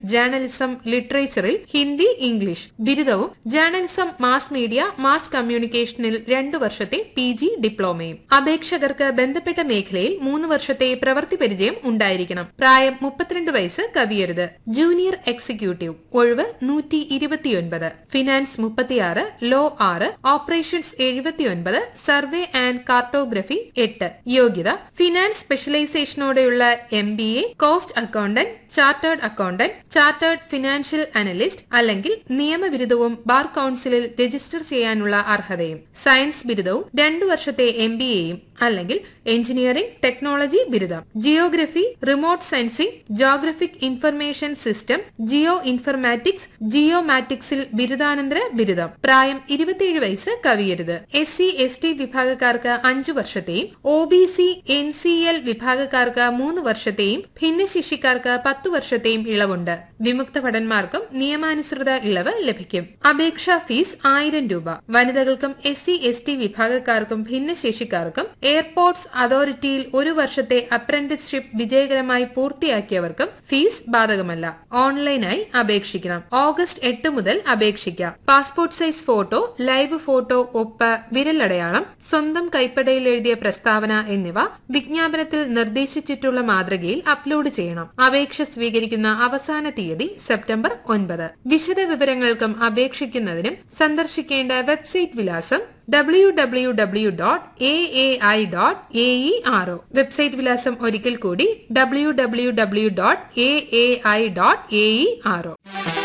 journalism ലിറ്ററേച്ചറിൽ Hindi English ബിരുദവും journalism mass media mass കമ്മ്യൂണിക്കേഷനിൽ രണ്ടു വർഷത്തെ പി ജി ഡിപ്ലോമയും അപേക്ഷകർക്ക് ബന്ധപ്പെട്ട മേഖലയിൽ മൂന്ന് വർഷത്തെ പ്രവൃത്തി പരിചയം ഉണ്ടായിരിക്കണം പ്രായം മുപ്പത്തിരണ്ട് വയസ്സ് കവിയരുത് ജൂനിയർ എക്സിക്യൂട്ടീവ് ഒഴിവ് നൂറ്റി ഇരുപത്തിയൊൻപത് ഫിനാൻസ് മുപ്പത്തിയാറ് ലോ ആറ് ഓപ്പറേഷൻസ് എഴുപത്തിയൊൻപത് സർവേ ആൻഡ് കാർട്ടോഗ്രഫി എട്ട് യോഗ്യത ഫിനാൻസ് സ്പെഷ്യലൈസേഷനോടെയുള്ള M B A cost accountant chartered accountant chartered financial analyst അല്ലെങ്കിൽ നിയമബിരുദവും ബാർ കൌൺസിലിൽ രജിസ്റ്റർ ചെയ്യാനുള്ള അർഹതയും സയൻസ് ബിരുദവും രണ്ടു വർഷത്തെ എം ബി എയും അല്ലെങ്കിൽ എഞ്ചിനീയറിംഗ് ടെക്നോളജി ബിരുദം geography remote sensing geographic information system geo informatics ജിയോമാറ്റിക്സിൽ ബിരുദാനന്തര ബിരുദം പ്രായം ഇരുപത്തിയേഴ് വയസ്സ് കവിയരുത് എസ് സി എസ് ടി വിഭാഗക്കാർക്ക് അഞ്ചു വർഷത്തെയും O B C N C L വിഭാഗക്കാർക്ക് മൂന്ന് വർഷത്തെയും ഭിന്നശേഷിക്കാർക്ക് പത്തു വർഷത്തെയും ഇളവുണ്ട് വിമുക്ത ഭടന്മാർക്കും നിയമാനുസൃത ഇളവ് ലഭിക്കും അപേക്ഷാ ഫീസ് ആയിരം രൂപ വനിതകൾക്കും എസ് സി എസ് ടി വിഭാഗക്കാർക്കും ഭിന്നശേഷിക്കാർക്കും എയർപോർട്സ് അതോറിറ്റിയിൽ ഒരു വർഷത്തെ അപ്രന്റിസ്ഷിപ്പ് വിജയകരമായി പൂർത്തിയാക്കിയവർക്കും ഫീസ് ബാധകമല്ല ഓൺലൈനായി അപേക്ഷിക്കണം ഓഗസ്റ്റ് എട്ട് മുതൽ അപേക്ഷിക്കാം passport size photo live photo ഒപ്പ് വിരലടയാളം സ്വന്തം കൈപ്പടയിൽ എഴുതിയ പ്രസ്താവന എന്നിവ വിജ്ഞാപനത്തിൽ നിർദ്ദേശിച്ചിട്ടുള്ള മാതൃകയിൽ അപ്ലോഡ് ചെയ്യണം അപേക്ഷ സ്വീകരിക്കുന്ന അവസാന തീയതി സെപ്റ്റംബർ ഒൻപത് വിശദ വിവരങ്ങൾക്കും അപേക്ഷിക്കുന്നതിനും സന്ദർശിക്കേണ്ട വെബ്സൈറ്റ് വിലാസം W W W dot A A I dot A E R O website വിലാസം ഒരിക്കൽ കൂടി W W W dot A A I dot A E R O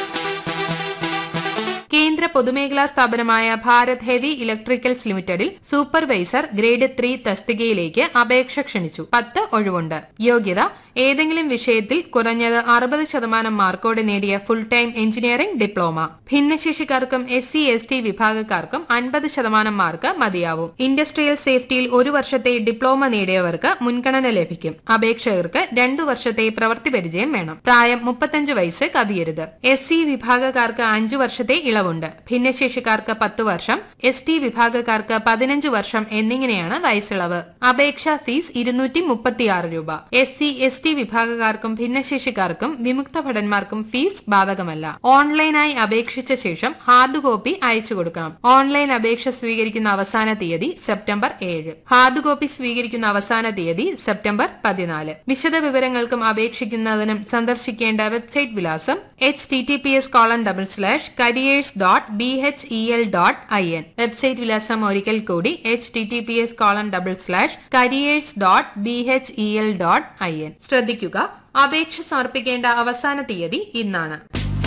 കേന്ദ്ര പൊതുമേഖലാ സ്ഥാപനമായ ഭാരത് ഹെവി ഇലക്ട്രിക്കൽസ് ലിമിറ്റഡിൽ സൂപ്പർവൈസർ ഗ്രേഡ് ത്രീ തസ്തികയിലേക്ക് അപേക്ഷ ക്ഷണിച്ചു പത്ത് ഒഴിവുണ്ട് യോഗ്യത ഏതെങ്കിലും വിഷയത്തിൽ കുറഞ്ഞത് അറുപത് ശതമാനം മാർക്കോടെ നേടിയ ഫുൾ ടൈം എഞ്ചിനീയറിംഗ് ഡിപ്ലോമ ഭിന്നശേഷിക്കാർക്കും എസ് സി എസ് ടി വിഭാഗക്കാർക്കും അൻപത് ശതമാനം മാർക്ക് മതിയാവും ഇൻഡസ്ട്രിയൽ സേഫ്റ്റിയിൽ ഒരു വർഷത്തെ ഡിപ്ലോമ നേടിയവർക്ക് മുൻഗണന ലഭിക്കും അപേക്ഷകർക്ക് രണ്ടു വർഷത്തെ പ്രവൃത്തി പരിചയം വേണം പ്രായം മുപ്പത്തഞ്ച് വയസ്സ് കവിയരുത് എസ് സി വിഭാഗക്കാർക്ക് അഞ്ചു വർഷത്തെ ഇളവുണ്ട് ഭിന്നശേഷിക്കാർക്ക് പത്ത് വർഷം എസ് ടി വിഭാഗക്കാർക്ക് പതിനഞ്ച് വർഷം എന്നിങ്ങനെയാണ് വയസ്സിളവ് അപേക്ഷാ ഫീസ് ഇരുന്നൂറ്റി മുപ്പത്തിയാറ് രൂപ എസ് സി എസ് ടി വിഭാഗക്കാർക്കും ഭിന്നശേഷിക്കാർക്കും വിമുക്ത ഭടന്മാർക്കും ഫീസ് ബാധകമല്ല ഓൺലൈനായി അപേക്ഷിച്ച ശേഷം ഹാർഡ് കോപ്പി അയച്ചു കൊടുക്കണം ഓൺലൈൻ അപേക്ഷ സ്വീകരിക്കുന്ന അവസാന തീയതി സെപ്റ്റംബർ ഏഴ് ഹാർഡ് കോപ്പി സ്വീകരിക്കുന്ന അവസാന തീയതി സെപ്റ്റംബർ പതിനാല് വിശദ വിവരങ്ങൾക്കും അപേക്ഷിക്കുന്നതിനും സന്ദർശിക്കേണ്ട വെബ്സൈറ്റ് വിലാസം H T T P S colon double slash careers dot B H E L dot I N website വിലാസം ഒരിക്കൽ കൂടി H T T P S colon double slash careers dot B H E L dot I N ശ്രദ്ധിക്കുക അപേക്ഷ സമർപ്പിക്കേണ്ട അവസാന തീയതി ഇന്നാണ്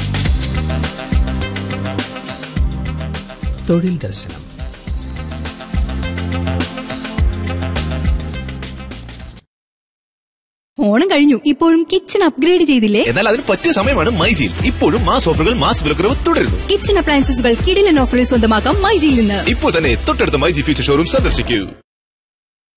തൊഴിൽ ദർശനം ഓണം കഴിഞ്ഞു ഇപ്പോഴും കിച്ചൺ അപ്ഗ്രേഡ് ചെയ്തില്ലേ എന്നാൽ അതിന് പറ്റിയ സമയമാണ് മൈജിയിൽ ഇപ്പോഴും മാസ് ഓഫറുകൾ മാസ് വിലക്കുറവ് തുടരുന്നു കിച്ചൺ അപ്ലയൻസസുകൾ കിടിലൻ ഓഫറിൽ സ്വന്തമാക്കാം മൈജിയിൽ നിന്ന് ഇപ്പോൾ തന്നെ തൊട്ടടുത്ത മൈജി ഫ്യൂച്ചർ ഷോറൂം സന്ദർശിക്കൂ